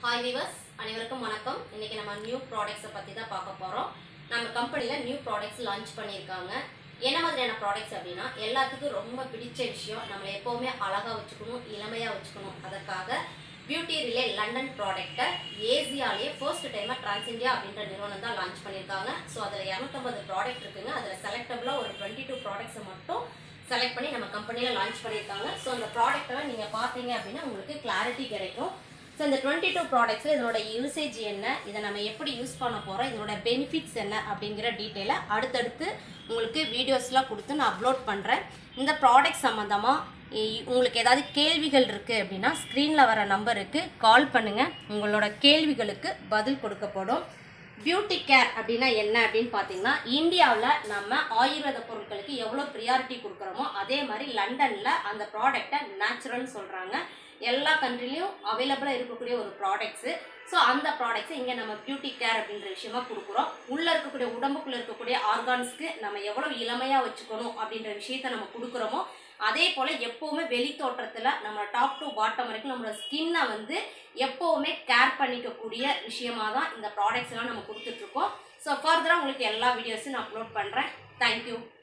hi viewers அனைவருக்கும் வணக்கம் இன்னைக்கு நம்ம நியூ ப்ராடக்ட்ஸை பற்றி தான் பார்க்க போகிறோம் நம்ம கம்பெனியில் நியூ ப்ராடக்ட்ஸ் லான்ச் பண்ணியிருக்காங்க என்ன மாதிரியான ப்ராடக்ட்ஸ் அப்படின்னா எல்லாத்துக்கும் ரொம்ப பிடிச்ச விஷயம் நம்மளை எப்போவுமே அழகாக வச்சுக்கணும் இளமையாக வச்சுக்கணும் அதற்காக பியூட்டி ரிலே லண்டன் ப்ராடக்ட்டை ஏசியாலேயே ஃபர்ஸ்ட் டைமாக ட்ரான்ஸ் இந்தியா அப்படின்ற நிறுவனம் தான் லான்ச் பண்ணியிருக்காங்க ஸோ அதில் இரநூத்தம்பது ப்ராடக்ட் இருக்குங்க அதில் செலக்டபுளாக ஒரு டுவெண்ட்டி டூ ப்ராடக்ட்ஸை மட்டும் செலக்ட் பண்ணி நம்ம கம்பெனியில் லான்ச் பண்ணியிருக்காங்க ஸோ அந்த ப்ராடக்ட்டெல்லாம் நீங்கள் பார்த்தீங்க அப்படின்னா உங்களுக்கு கிளாரிட்டி கிடைக்கும் ஸோ இந்த டுவெண்ட்டி டூ ப்ராடக்ட்ஸில் இதனோட யூசேஜ் என்ன இதை நம்ம எப்படி யூஸ் பண்ண போகிறோம் இதனோட பெனிஃபிட்ஸ் என்ன அப்படிங்கிற டீட்டெயிலை அடுத்தடுத்து உங்களுக்கு வீடியோஸ்லாம் கொடுத்து நான் அப்லோட் பண்ணுறேன் இந்த ப்ராடக்ட் சம்மந்தமாக உங்களுக்கு ஏதாவது கேள்விகள் இருக்குது அப்படின்னா ஸ்க்ரீனில் வர நம்பருக்கு கால் பண்ணுங்கள் உங்களோட கேள்விகளுக்கு பதில் கொடுக்கப்படும் பியூட்டி கேர் அப்படின்னா என்ன அப்படின்னு பார்த்தீங்கன்னா இந்தியாவில் நம்ம ஆயுர்வேத பொருட்களுக்கு எவ்வளோ ப்ரியாரிட்டி கொடுக்குறோமோ அதே மாதிரி லண்டனில் அந்த ப்ராடக்டை நேச்சுரல்னு சொல்கிறாங்க எல்லா கண்ட்ரிலையும் அவைலபிளாக இருக்கக்கூடிய ஒரு ப்ராடக்ட்ஸு ஸோ அந்த ப்ராடக்ட்ஸை இங்கே நம்ம பியூட்டி கேர் அப்படின்ற விஷயமா கொடுக்குறோம் உள்ளே இருக்கக்கூடிய உடம்புக்குள்ளே இருக்கக்கூடிய ஆர்கான்ஸ்க்கு நம்ம எவ்வளோ இளமையாக வச்சுக்கணும் அப்படின்ற விஷயத்த நம்ம கொடுக்குறோமோ அதே போல் எப்போவுமே வெளி தோற்றத்தில் நம்ம டாப் டு பாட்டம் வரைக்கும் நம்மளோட ஸ்கின்னை வந்து எப்போவுமே கேர் பண்ணிக்கக்கூடிய விஷயமா தான் இந்த ப்ராடக்ட்ஸ் எல்லாம் நம்ம கொடுத்துட்ருக்கோம் ஸோ ஃபர்தராக உங்களுக்கு எல்லா வீடியோஸும் நான் அப்லோட் பண்ணுறேன் தேங்க்யூ